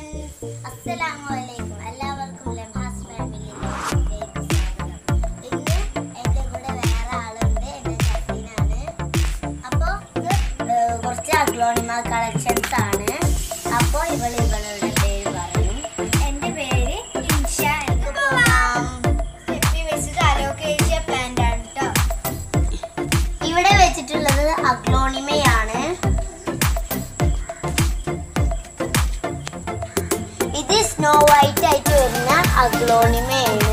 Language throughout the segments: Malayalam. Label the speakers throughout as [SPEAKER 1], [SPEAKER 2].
[SPEAKER 1] ഫ്രണ്ട്സ് അസ്സലാമു അലൈക്കും എല്ലാവർക്കും ലംഹാസ് ഫാമിലിയിലേക്ക് സ്വാഗതം ഇന്ന് എൻ്റെ കൂടെ വേറെ ആളുണ്ട് എൻ്റെ കസിനാണ് അപ്പോൾ ഇത് ഏർ, കുറച്ച് അഗ്ലോണിമ കളക്ഷൻസ് ആണ് അപ്പോൾ ഇവൾ ഇവളുടെ പേര് പറയും
[SPEAKER 2] എന്റെ പേര് ഇൻഷ എന്ന് സ്റ്റെപ്പി വെച്ചിട്ട് അലോക്കേഷ്യ പ്ലാന്റ് ആണ് കേട്ടോ
[SPEAKER 1] ഇവിടെ വെച്ചിട്ടുള്ളത് അഗ്ലോണിമയാണ് ഇത് സ്നോ വൈറ്റ് ആയിട്ട് വരുന്ന അഗ്ലോണിമയാണ്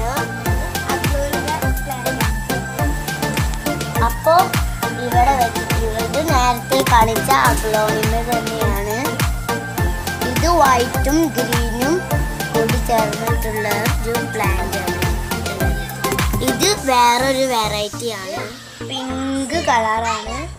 [SPEAKER 1] അപ്പോ ഇവിടെ വെച്ചിട്ടുള്ളത് നേരത്തെ കളിച്ച അഗ്ലോണിമ തന്നെയാണ് ഇത് വൈറ്റും ഗ്രീനും കൂടി ചേർന്നിട്ടുള്ള ഒരു പ്ലാന്റ് ആണ് ഇത് വേറൊരു വെറൈറ്റി ആണ് പിങ്ക് കളറാണ്